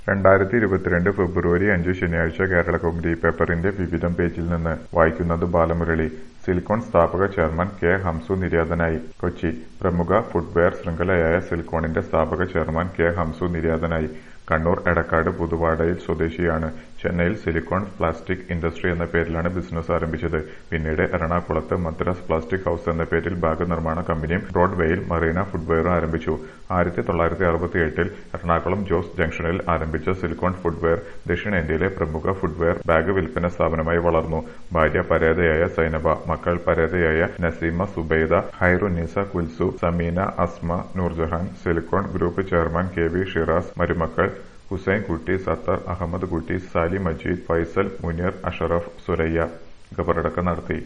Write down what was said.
രണ്ടായിരത്തി ഇരുപത്തിരണ്ട് ഫെബ്രുവരി അഞ്ച് ശനിയാഴ്ച കേരള കൗമുദി പേപ്പറിന്റെ വിവിധം പേജിൽ നിന്ന് വായിക്കുന്നത് ബാലമുരളി സിലിക്കോൺ സ്ഥാപക ചെയർമാൻ കെ ഹംസു നിര്യാതനായി കൊച്ചി പ്രമുഖ ഫുട്വെയർ ശൃംഖലയായ സിലിക്കോണിന്റെ സ്ഥാപക ചെയർമാൻ കെ ഹംസു നിര്യാതനായി കണ്ണൂർ എടക്കാട് പുതുവാടയിൽ സ്വദേശിയാണ് ചെന്നൈയിൽ സിലിക്കോൺ പ്ലാസ്റ്റിക് ഇൻഡസ്ട്രി എന്ന പേരിലാണ് ബിസിനസ് ആരംഭിച്ചത് പിന്നീട് എറണാകുളത്ത് മദ്രാസ് പ്ലാസ്റ്റിക് ഹൌസ് എന്ന പേരിൽ ബാഗ് നിർമ്മാണ കമ്പനിയും ബ്രോഡ്വേയിൽ മറീന ഫുട്വെയറും ആരംഭിച്ചു ആയിരത്തി തൊള്ളായിരത്തി അറുപത്തിയെട്ടിൽ എറണാകുളം ജോസ് ജംഗ്ഷനിൽ ആരംഭിച്ച സിലിക്കോൺ ഫുട്വെയർ ദക്ഷിണേന്ത്യയിലെ പ്രമുഖ ഫുട്വെയർ ബാഗ് വിൽപ്പന സ്ഥാപനമായി വളർന്നു ഭാര്യ പരേതയായ സൈനബ മക്കൾ പരേതയായ Naseema Subaida Hairunnisa Kulsu Sameena Asma Noorjahan Silicon group chairman K V Shiraz മരുമക്കൾ ഹുസൈൻ കുട്ടി സത്താർ അഹമ്മദ് കുട്ടി സാലി മജീദ് ഫൈസൽ മുനീർ അഷറഫ് സുരയ്യ ഖബറടക്കം നടത്തി